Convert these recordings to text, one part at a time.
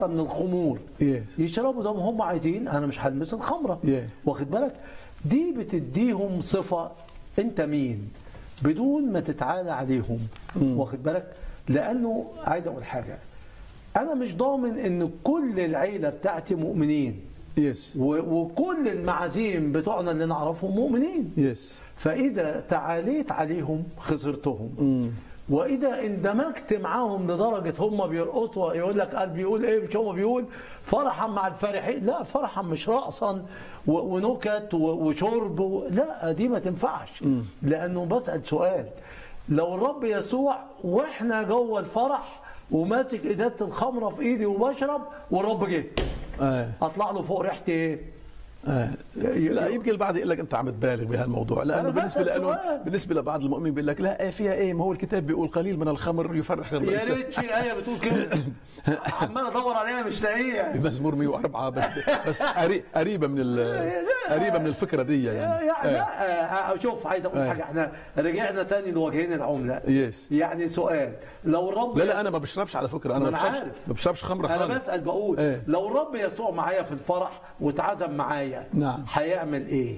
من الخمور Yes. يشربوا زي ما هم عايزين انا مش هلمس الخمره Yeah. واخد بالك دي بتديهم صفه انت مين بدون ما تتعالى عليهم واخد بالك لانه عايز اقول حاجه انا مش ضامن ان كل العيله بتاعتي مؤمنين يس و- وكل المعازيم بتوعنا اللي نعرفهم مؤمنين يس فإذا تعاليت عليهم خسرتهم وإذا اندمجت معاهم لدرجة هم بيرقصوا يقول لك قال بيقول إيه مش هو بيقول فرحا مع الفرحين لا فرحا مش رقصا و- ونكت و- وشرب و- لا دي ما تنفعش لأنه بسأل سؤال لو الرب يسوع وإحنا جوه الفرح وماسك إزازة الخمرة في إيدي وبشرب والرب جه آه. أطلع له فوق ريحتي إيه؟ آه. لا يمكن البعض يقول لك انت عم تبالغ بهالموضوع لانه أنا بالنسبه بسأل له سؤال. بالنسبه لبعض المؤمنين بيقول لك لا آه فيها ايه ما هو الكتاب بيقول قليل من الخمر يفرح يا الرئيس ريت في ايه بتقول كده عمال ادور عليها مش لاقيها بمزمور 104 بس بس قري- قريبه من ال- قريبه من الفكره دي يعني يعني آه. لا آه، شوف عايز اقول آه. حاجه احنا رجعنا تاني لوجهين العمله يس. يعني سؤال لو الرب لا لا انا ما بشربش على فكره انا ما ما أنا بشربش عارف. ما بشربش خمره انا خالص بسال بقول إيه. لو الرب يسوع معايا في الفرح واتعزم معايا نعم. هيعمل ايه؟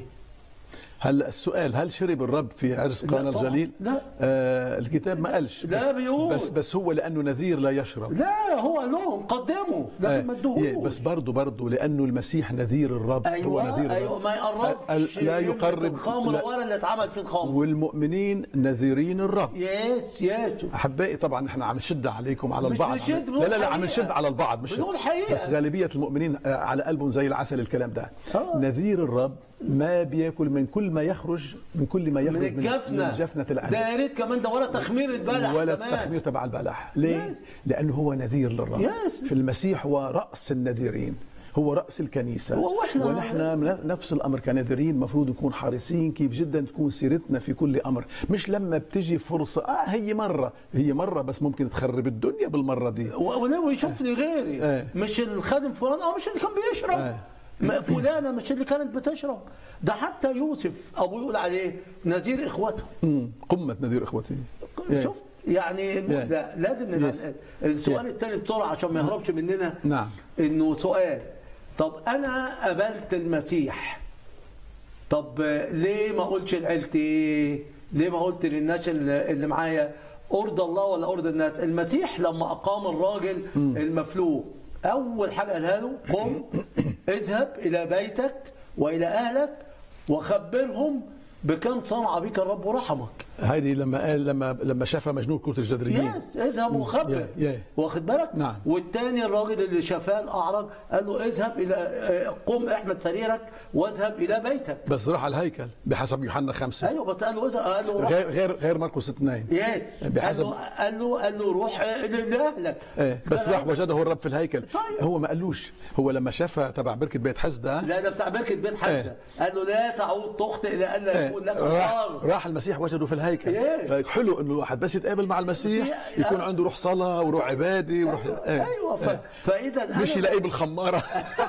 هلا السؤال هل شرب الرب في عرس لا قانا طبعاً. الجليل؟ لا. آه الكتاب ما قالش لا بس بيقول. بس بس هو لانه نذير لا يشرب لا هو قال لهم قدموا لكن ما آه، ادوهوش يه، بس برضه برضه لانه المسيح نذير الرب هو ايوه نذير ايوه الرب ما يقربش ال- لا يملك يقرب الخمر لا ولا اللي اتعمل في الخمر والمؤمنين نذيرين الرب يس يس احبائي طبعا نحن عم نشد عليكم على مش البعض نشد، لا لا لا بنقول عم نشد حقيقة. على البعض مش بنقول حقيقة. بس غالبيه المؤمنين آه، على قلبهم زي العسل الكلام ده آه. نذير الرب ما بياكل من كل ما يخرج من كل ما يخرج من الجفنه من جفنه العنب ده يا ريت كمان ده ولا تخمير البلح ولا كمان. التخمير تبع البلح ليه؟ يس. لأنه هو نذير للرب يس. في المسيح هو رأس النذيرين هو رأس الكنيسة هو وإحنا- ونحن من نفس الأمر كناذرين مفروض نكون حريصين كيف جدا تكون سيرتنا في كل أمر مش لما بتجي فرصة آه هي مرة هي مرة بس ممكن تخرب الدنيا بالمرة دي و- ولو يشوفني غيري إيه. مش الخادم فلان اه مش اللي كان بيشرب إيه. ما فلانه مش اللي كانت بتشرب ده حتى يوسف ابوه يقول عليه نذير اخوته مم. قمة نذير إخوتي إيه. شوف يعني إيه. لا لازم نبقى- Yes. السؤال Yeah. الثاني بسرعه عشان ما يهربش مننا نعم. انه سؤال طب انا قبلت المسيح طب ليه ما قلتش لعيلتي ليه ما قلت للناس اللي اللي معايا ارضى الله ولا ارضى الناس المسيح لما اقام الراجل المفلوج اول حاجه قالها له قم اذهب الى بيتك والى اهلك وخبرهم بكم صنع بك الرب ورحمك هذه لما قال لما لما شافها مجنون كرة الجدريين يس اذهب وخبر يا- يا. واخد بالك نعم. والتاني الراجل اللي شافاه الاعرج قال له اذهب الى آه، قم احمد سريرك واذهب الى بيتك بس راح على الهيكل بحسب يوحنا خمسة ايوه بس قال له اذهب قال له روح غير غير غير مرقس اثنين يس قال بحسب- له قال له قال له روح آه، لاهلك ايه بس راح وجده الرب في الهيكل طيب. هو ما قالوش هو لما شافها تبع بركه بيت حزده لا ده بتاع بركه بيت حمزه إيه. قال له لا تعود تخطئ لئلا إيه، يكون لك راح, عار راح المسيح وجده في الهيكل إيه. فحلو انه الواحد بس يتقابل مع المسيح في- يكون عنده روح صلاه وروح عباده وروح إيه. ايوه ف... فاذا أنا- مش يلاقيه بالخماره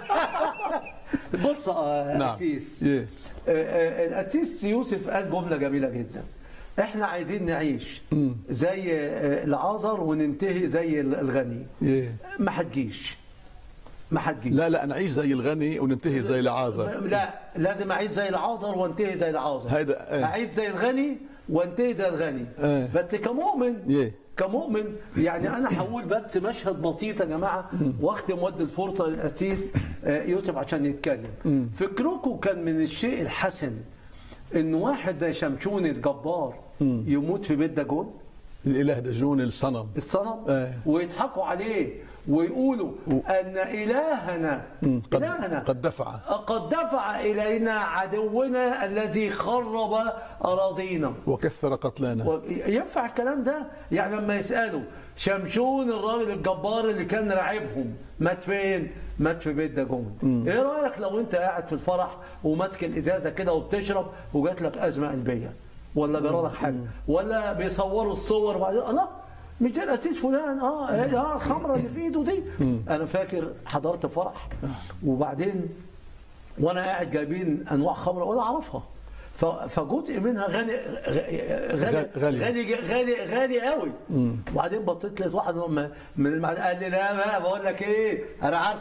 بص آه، نعم. أتيس إيه. آه، آه، الأتيس يوسف قال جملة جميلة جدا احنا عايزين نعيش زي آه، العازر وننتهي زي الغني إيه. ما هتجيش ما هتجيش لا لا نعيش زي الغني وننتهي زي العازر لا لازم اعيش زي العازر وانتهي زي العازر هيدا- إيه. اعيش زي الغني وانتهي زي الغني إيه. بس كمؤمن إيه. كمؤمن يعني انا هقول بس مشهد بسيط يا جماعه واختم ودي الفرصه للاسيس آه، يوسف عشان يتكلم فكركم كان من الشيء الحسن ان واحد زي شمشون الجبار يموت في بيت داجون الاله دجون الصنم الصنم إيه. ويضحكوا عليه ويقولوا ان الهنا قد, الهنا قد دفع قد دفع إلينا عدونا الذي خرب أراضينا وكثر قتلانا و- ينفع الكلام ده يعني لما يسألوا شمشون الراجل الجبار اللي كان راعبهم مات فين مات في بيت داجون ايه رايك لو انت قاعد في الفرح وماسك الازازه كده وبتشرب وجات لك ازمه قلبيه ولا جرالك حاجه ولا بيصوروا الصور وبعدين الله مش ده الاسيس فلان اه إيه، اه الخمره اللي في ايده دي انا فاكر حضرت فرح وبعدين وانا قاعد جايبين انواع خمره ولا اعرفها ف- فجزء منها غني غني غالي. غني غالي غالي قوي وبعدين بصيت لقيت واحد من من المعد- قال لي لا بقى بقول لك ايه انا عارف